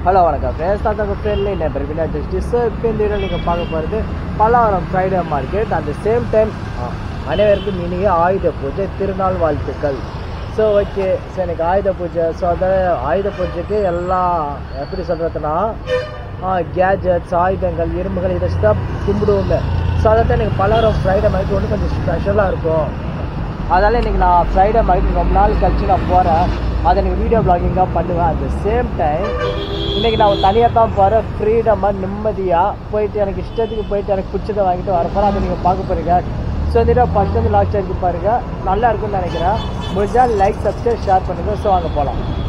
hello வணக்கம் friends தாத்தாங்க friendly நான் Praveena justice so இப்போ இந்த வீடியோ நீங்கள் பார்க்க போகிறது Pallavaram Friday market at the same time அனைவருக்கும் இனிய ஆயுத பூஜை திருநாள் வாழ்த்துக்கள் ஸோ ஓகே ஸோ எனக்கு ஆயுத பூஜை ஸோ அதான் ஆயுத பூஜைக்கு எல்லாம் எப்படி சொல்கிறதுனா கேஜெட்ஸ் ஆயுதங்கள் இரும்புகள் இதை தான் கும்பிடுவோங்க ஸோ அதை தான் எனக்கு பல்லாவரம் ஃப்ரைடே மார்க்கெட் ஒன்று கொஞ்சம் ஸ்பெஷலாக இருக்கும் அதனால் இன்றைக்கி நான் ஃப்ரைடே மார்க்கெட் ரொம்ப நாள் கழிச்சு நான் போகிறேன் அதை எனக்கு வீடியோ பிளாகிங்காக பண்ணுவேன் அட் த சேம் டைம் இன்றைக்கி நான் தனியாக தான் போகிறேன் ஃப்ரீடமாக நிம்மதியாக போயிட்டு எனக்கு இஷ்டத்துக்கு போயிட்டு எனக்கு பிடிச்சதை வாங்கிட்டு வர போகிறேன் அதை நீங்கள் பார்க்க போகிறீங்க ஸோ இந்த வீடியோ ஃபஸ்ட் வந்து லாஸ்ட் வரைக்கும் பாருங்கள் நல்லா இருக்கும்னு நினைக்கிறேன் முடிஞ்சால் லைக் சப்ஸ்கிரைப் ஷேர் பண்ணுங்கள் ஸோ வாங்க போகலாம்